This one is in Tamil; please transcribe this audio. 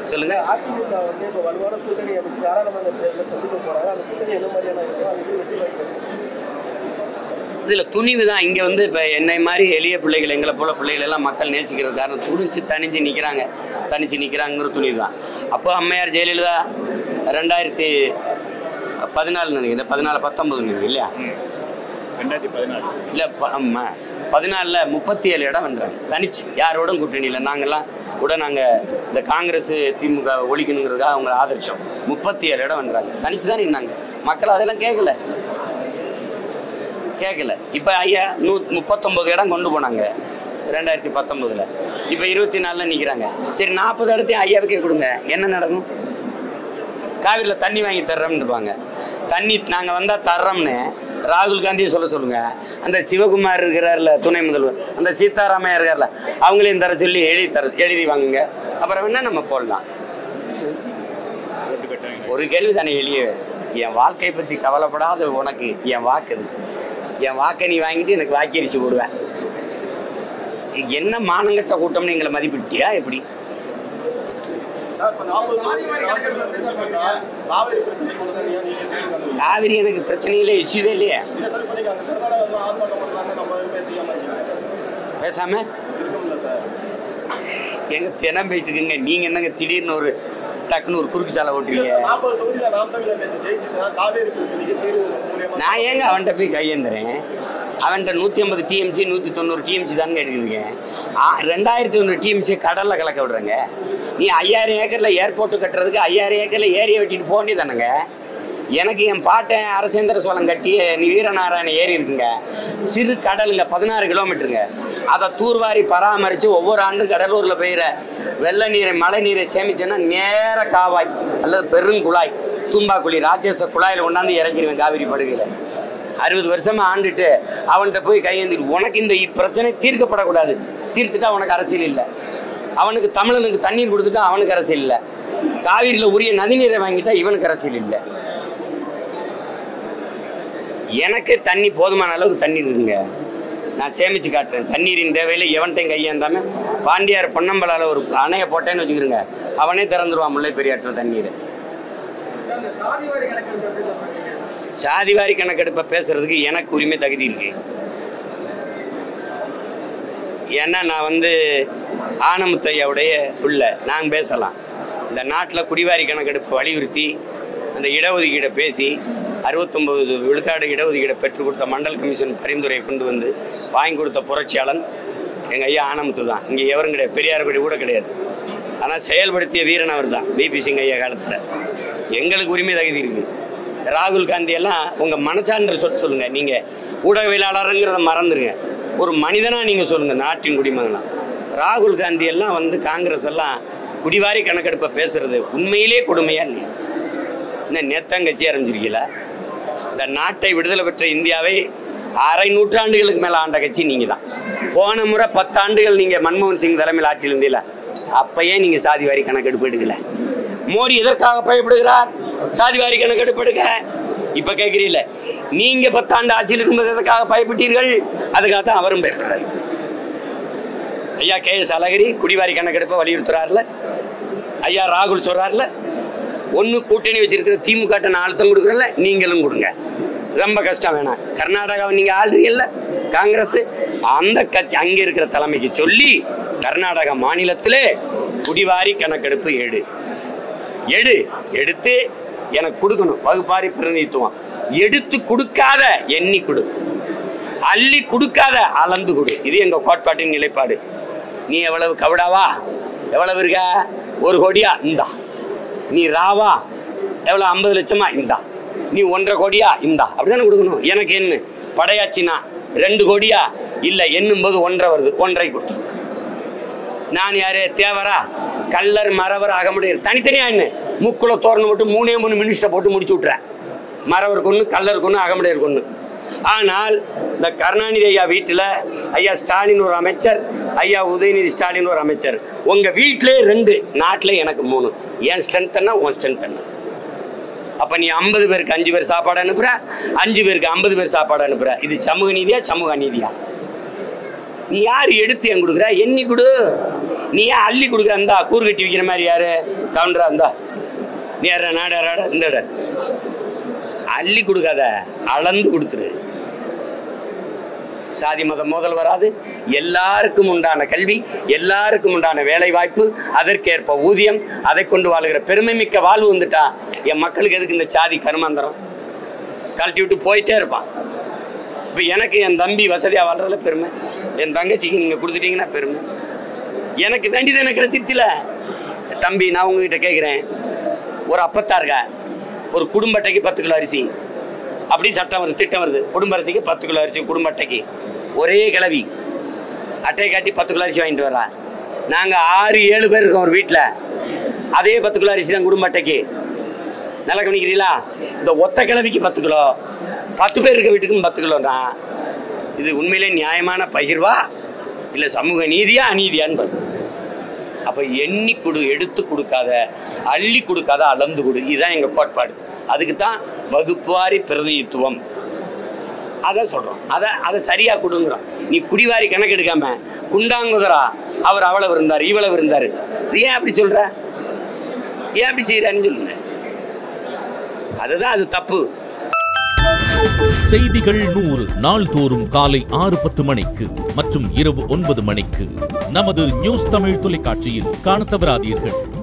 சொல்லுங்க அதிமுக வந்து இப்போ வலுவான கூட்டணி அமைச்சு நாடாளுமன்ற தேர்தலில் சந்திக்க போறாங்க அந்த கூட்டணி என்ன மாதிரியான இருக்கும் அது எப்படி வெற்றி வாய்ப்பு இதில் துணிவு தான் இங்கே வந்து இப்போ என்னை மாதிரி எளிய பிள்ளைகள் எங்களை போல பிள்ளைகள் எல்லாம் மக்கள் நேசிக்கிறது காரணம் துணிச்சு தனிஞ்சு நிற்கிறாங்க தனிச்சு நிற்கிறாங்கிற துணிவு தான் அப்போ அம்மையார் ஜெயலலிதா ரெண்டாயிரத்தி பதினாலு நினைக்கிறேன் பதினாலு பத்தொம்பது நினைக்கிறேன் இல்லையா ரெண்டாயிரத்தி பதினாலு இல்லை ப ஆமாம் பதினாலில் முப்பத்தி ஏழு இடம் வென்றாங்க தனிச்சு யாரோடும் கூட்டணி இல்லை நாங்கள்லாம் கூட நாங்கள் இந்த காங்கிரஸ் திமுக ஒழிக்கணுங்கிறதுக்காக அவங்கள ஆதரிச்சோம் முப்பத்தி ஏழு இடம் வென்றாங்க தனிச்சு தான் நின்னாங்க மக்கள் அதெல்லாம் கேட்கல கேட்கல இப்போ ஐயா நூ முப்பத்தொம்போது இடம் கொண்டு போனாங்க ரெண்டாயிரத்தி பத்தொம்போதில் இப்போ இருபத்தி நாலில் நிற்கிறாங்க சரி நாற்பது இடத்தையும் ஐயாவுக்கே கொடுங்க என்ன நடக்கும் காவிரியில் தண்ணி வாங்கி தர்றோம்னு இருப்பாங்க தண்ணி நாங்கள் வந்தால் தர்றோம்னு ராகுல் காந்தியை சொல்ல சொல்லுங்க அந்த சிவகுமார் இருக்கிறார்ல துணை முதல்வர் அந்த சீதாராமையா இருக்கார்ல அவங்களையும் தர சொல்லி எழுதி தர எழுதி வாங்குங்க அப்புறம் வேணா நம்ம போடலாம் ஓட்டு கட்டாயம் ஒரு கேள்வி தானே எளிய என் வாழ்க்கை பற்றி கவலைப்படாத உனக்கு என் வாக்கு இருக்கு என் வாக்கை நீ வாங்கிட்டு எனக்கு வாக்கரிசி போடுவேன் என்ன மானங்கட்ட கூட்டம்னு எங்களை மதிப்பிட்டியா எப்படி காவிரி பிரச்சனை கொண்டு வந்து ஏன் நீங்க தேடி வந்தீங்க? காவிரி எனக்கு பிரச்சனையில இஷ்யூவே இல்லையே இல்ல சார் இப்போ நீங்க அங்க கர்நாடகாவில் ஆர்ப்பாட்டம் பண்றாங்க நம்ம எதுவுமே செய்யாம இருக்கீங்க. பேசாம இருக்கும்ல சார் எங்க தினம் பேசிட்டுருக்குங்க நீங்க என்னங்க திடீர்னு ஒரு டக்குன்னு ஒரு குறுக்கு சாலை இல்ல ஓட்டுறீங்க சார் நாற்பது தொகுதியில நாம் தமிழர் நேற்று ஜெயிச்சுன்னா காவேரி பிரச்சனைக்கு தீர்வு மூலியமா நான் ஏங்க அவன்கிட்ட போய் கையேந்துறேன் அவன்கிட்ட நூற்றி ஐம்பது டிஎம்சி நூற்றி தொண்ணூறு டிஎம்சி தாங்க எடுக்கிறீங்க ரெண்டாயிரத்தி தொண்ணூறு டிஎம்சி கடலில் கலக்க விடுறேங்க நீ ஐயாயிரம் ஏக்கரில் ஏர்போர்ட்டு கட்டுறதுக்கு ஐயாயிரம் ஏக்கரில் ஏரியை வெட்டிட்டு போக வேண்டியதானுங்க எனக்கு என் பாட்டன் அரசேந்திர சோழன் கட்டிய நீ வீரநாராயண ஏரி இருக்குங்க சிறு கடலுங்க பதினாறு கிலோமீட்டருங்க அதை தூர்வாரி பராமரித்து ஒவ்வொரு ஆண்டும் கடலூரில் பெய்கிற வெள்ள நீரை மழை நீரை சேமிச்சேன்னா நேர காவாய் அல்லது பெருங்குழாய் தூம்பாக்குழி ராஜேச குழாயில் கொண்டாந்து இறக்கிடுவேன் காவிரி படுகையில் அறுபது வருஷமா ஆண்டுட்டு அவன்கிட்ட போய் கையேந்தி உனக்கு இந்த இ- பிரச்சனை தீர்க்கப்படக்கூடாது தீர்த்துட்டா உனக்கு அரசியல் இல்லை அவனுக்கு தமிழனுக்கு தண்ணீர் கொடுத்துட்டா அவனுக்கு அரசியல் இல்லை காவிரியில் உரிய நதிநீரை வாங்கிட்டா இவனுக்கு அரசியல் இல்லை எனக்கு தண்ணி போதுமான அளவுக்கு தண்ணீர் இருக்குங்க நான் சேமிச்சு காட்டுறேன் தண்ணீரின் தேவையில எவன்கிட்டையும் கையேந்தாம பாண்டியார் பொன்னம்பலால ஒரு அணையை போட்டேன்னு வச்சுக்கிறோங்க அவனே திறந்துருவான் முல்லை பெரியாற்றில் தண்ணீரை அந்த சாதிவாரி கணக்கெடுப்பு எப்படி சார் பண்ணீங்க? சாதிவாரி கணக்கெடுப்பை பேசுறதுக்கு எனக்கு உரிமை தகுதி இருக்கு ஏன்னா நான் வந்து ஆனமுத்தையாவுடைய பிள்ளை நான் பேசலாம் இந்த நாட்டில் குடிவாரி கணக்கெடுப்பை வலியுறுத்தி அந்த இடஒதுக்கீடை பேசி அறுபத்தொம்பது விழுக்காடு இடஒதுக்கீடை பெற்றுக் கொடுத்த மண்டல் கமிஷன் பரிந்துரையை கொண்டு வந்து வாங்கி கொடுத்த புரட்சியாளன் எங்கள் ஐயா ஆனமுத்து தான் இங்கே எவரும் கிடையாது பெரியார் படி கூட கிடையாது ஆனால் செயல்படுத்திய வீரன் அவர் தான் பிபி சிங் ஐயா காலத்தில் எங்களுக்கு உரிமை தகுதி இருக்குது ராகுல் காந்தி எல்லாம் உங்கள் மனசான்று சொல்ல சொல்லுங்கள் நீங்கள் ஊடகவியலாளருங்கிறத மறந்துடுங்க ஒரு மனிதனாக நீங்கள் சொல்லுங்கள் நாட்டின் குடிமகனா ராகுல் காந்தி எல்லாம் வந்து காங்கிரஸ் எல்லாம் குடிவாரி கணக்கெடுப்பை பேசுறது உண்மையிலே கொடுமையா இல்லையா இந்த நேத்தங்கட்சி ஆரம்பிச்சிருக்கீங்களா இந்த நாட்டை விடுதலை பெற்ற இந்தியாவை அரை நூற்றாண்டுகளுக்கு மேலே ஆண்ட கட்சி நீங்கள் தான் போன முறை பத்தாண்டுகள் நீங்கள் மன்மோகன் சிங் தலைமையில் ஆட்சியில் இருந்தீங்களா அப்பயே நீங்கள் சாதிவாரி கணக்கெடுப்பு எடுக்கல மோடி எதற்காக பயப்படுகிறார் சாதிவாரி கணக்கெடுப்பு எடுக்க இப்போ கேட்குறீங்கள நீங்கள் பத்தாண்டு ஆட்சியில் இருக்கும்போது எதற்காக பயப்பட்டீர்கள் அதுக்காக தான் அவரும் பயப்படுறாரு ஐயா கே எஸ் அழகிரி குடிவாரி கணக்கெடுப்பை வலியுறுத்துறாருல ஐயா ராகுல் சொல்றாருல ஒன்று கூட்டணி வச்சிருக்கிற திமுக நான் அழுத்தம் கொடுக்குறல நீங்களும் கொடுங்க ரொம்ப கஷ்டம் வேணாம் கர்நாடகாவை நீங்கள் ஆள்றீங்கல்ல காங்கிரஸ் அந்த கட்சி அங்கே இருக்கிற தலைமைக்கு சொல்லி கர்நாடகா மாநிலத்திலே குடிவாரி கணக்கெடுப்பு எடு எடு எடுத்து எனக்கு கொடுக்கணும் வகுப்பாரி பிரதிநிதித்துவம் எடுத்து கொடுக்காத எண்ணி கொடு அள்ளி கொடுக்காத அளந்து கொடு இது எங்க கோட்பாட்டின் நிலைப்பாடு நீ எவ்வளவு கவடாவா எவ்வளவு இருக்க ஒரு கோடியா இந்தா நீ ராவா எவ்வளவு ஐம்பது லட்சமா இந்தா நீ ஒன்றரை கோடியா இந்தா அப்படிதானே கொடுக்கணும் எனக்கு என்ன படையாச்சினா ரெண்டு கோடியா இல்ல எண்ணும் போது ஒன்றரை வருது ஒன்றரை கொடுத்து நான் யாரு தேவரா கல்லர் மறவர் அகமுடையர் தனித்தனியா என்ன முக்குல தோரணம் போட்டு மூணே மூணு மினிஸ்டர் போட்டு முடிச்சு விட்றேன் மறவர் கொன்று கல்லர் கொன்று அகமுடையர் கொன்று ஆனால் இந்த கருணாநிதி ஐயா வீட்டில் ஐயா ஸ்டாலின் ஒரு அமைச்சர் ஐயா உதயநிதி ஸ்டாலின் ஒரு அமைச்சர் உங்க வீட்டிலே ரெண்டு நாட்டிலே எனக்கு மூணு என் ஸ்ட்ரென்த் என்ன உன் ஸ்ட்ரென்த் என்ன அப்ப நீ ஐம்பது பேருக்கு அஞ்சு பேர் சாப்பாடு அனுப்புற அஞ்சு பேருக்கு ஐம்பது பேர் சாப்பாடு அனுப்புற இது சமூக நீதியா சமூக நீதியா நீ யார் எடுத்து என் கொடுக்குற எண்ணி கொடு நீ ஏன் அள்ளி கொடுக்குற இந்தா கூறு கட்டி விற்கிற மாதிரி யாரு கவுண்டரா இருந்தா நீ யாரா நாடாராடா இந்த இட. அள்ளி கொடுக்காத அளந்து கொடுத்துரு சாதி மதம் மோதல் வராது எல்லாருக்கும் உண்டான கல்வி எல்லாருக்கும் உண்டான வேலை வாய்ப்பு அதற்கேற்ப ஊதியம் அதை கொண்டு வாழுகிற பெருமை மிக்க வாழ்வு வந்துட்டா என் மக்களுக்கு எதுக்கு இந்த சாதி கருமாந்திரம் கழட்டி விட்டு போயிட்டே இருப்பான் இப்போ எனக்கு என் தம்பி வசதியாக வாழ்றதுல பெருமை என் தங்கச்சிக்கு நீங்கள் கொடுத்துட்டீங்கன்னா பெருமை எனக்கு வேண்டியது எனக்கு கிடைச்சிருச்சுல தம்பி நான் உங்ககிட்ட கேட்குறேன் ஒரு அப்பத்தாருங்க ஒரு குடும்ப அட்டைக்கு பத்து கிலோ அரிசி அப்படி சட்டம் வருது திட்டம் வருது குடும்ப அரிசிக்கு பத்து கிலோ அரிசி குடும்ப அட்டைக்கு ஒரே கிளவி அட்டையை காட்டி பத்து கிலோ அரிசி வாங்கிட்டு வரா நாங்கள் ஆறு ஏழு பேர் இருக்கோம் ஒரு வீட்டில் அதே பத்து கிலோ அரிசி தான் குடும்ப அட்டைக்கு நல்லா கவனிக்கிறீங்களா இந்த ஒத்த கிழவிக்கு பத்து கிலோ பத்து பேர் இருக்க வீட்டுக்கும் பத்து கிலோனா இது உண்மையிலே நியாயமான பகிர்வா இல்லை சமூக நீதியா அநீதியான்னு பாரு. அப்ப எண்ணி கொடு எடுத்து கொடுக்காத அள்ளி கொடுக்காத அளந்து கொடு இதுதான் எங்க கோட்பாடு அதுக்கு தான் வகுப்புவாரி பிரதிநிதித்துவம் அதான் சொல்றோம் அதை அதை சரியா கொடுங்கிறோம் நீ குடிவாரி கணக்கு எடுக்காம குண்டாங்குதரா அவர் அவ்வளவு இருந்தார் இவ்வளவு இருந்தார் ஏன் அப்படி சொல்ற ஏன் அப்படி செய்யறான்னு சொல்லுங்க அதுதான் அது தப்பு செய்திகள் நூறு நாள்தோறும் காலை ஆறு பத்து மணிக்கு மற்றும் இரவு ஒன்பது மணிக்கு நமது நியூஸ் தமிழ் தொலைக்காட்சியில் காணத் தவறாதீர்கள்